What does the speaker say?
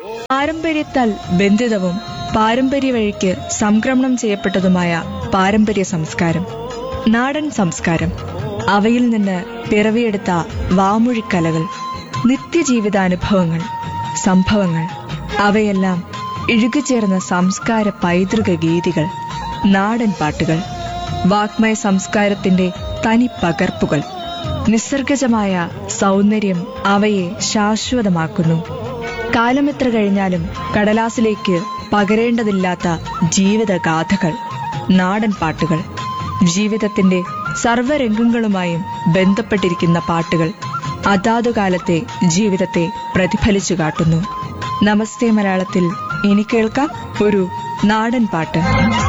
പാരമ്പര്യത്താൽ ബന്ധിതവും പാരമ്പര്യ വഴിക്ക് സംക്രമണം ചെയ്യപ്പെട്ടതുമായ പാരമ്പര്യ സംസ്കാരം നാടൻ സംസ്കാരം അവയിൽ നിന്ന് പിറവിയെടുത്ത വാമൊഴിക്കലകൾ നിത്യജീവിതാനുഭവങ്ങൾ സംഭവങ്ങൾ അവയെല്ലാം ഇഴുകിച്ചേർന്ന സംസ്കാര പൈതൃക ഗീതികൾ നാടൻ പാട്ടുകൾ വാഗ്മയ സംസ്കാരത്തിന്റെ തനി പകർപ്പുകൾ നിസ്സർഗജമായ സൗന്ദര്യം അവയെ ശാശ്വതമാക്കുന്നു കാലമെത്ര കഴിഞ്ഞാലും കടലാസിലേക്ക് പകരേണ്ടതില്ലാത്ത ജീവിതഗാഥകൾ നാടൻ പാട്ടുകൾ ജീവിതത്തിന്റെ സർവ്വരംഗങ്ങളുമായും ബന്ധപ്പെട്ടിരിക്കുന്ന പാട്ടുകൾ അതാതു കാലത്തെ ജീവിതത്തെ പ്രതിഫലിച്ചു കാട്ടുന്നു നമസ്തേ മലയാളത്തിൽ ഇനി കേൾക്കാം ഒരു നാടൻ പാട്ട്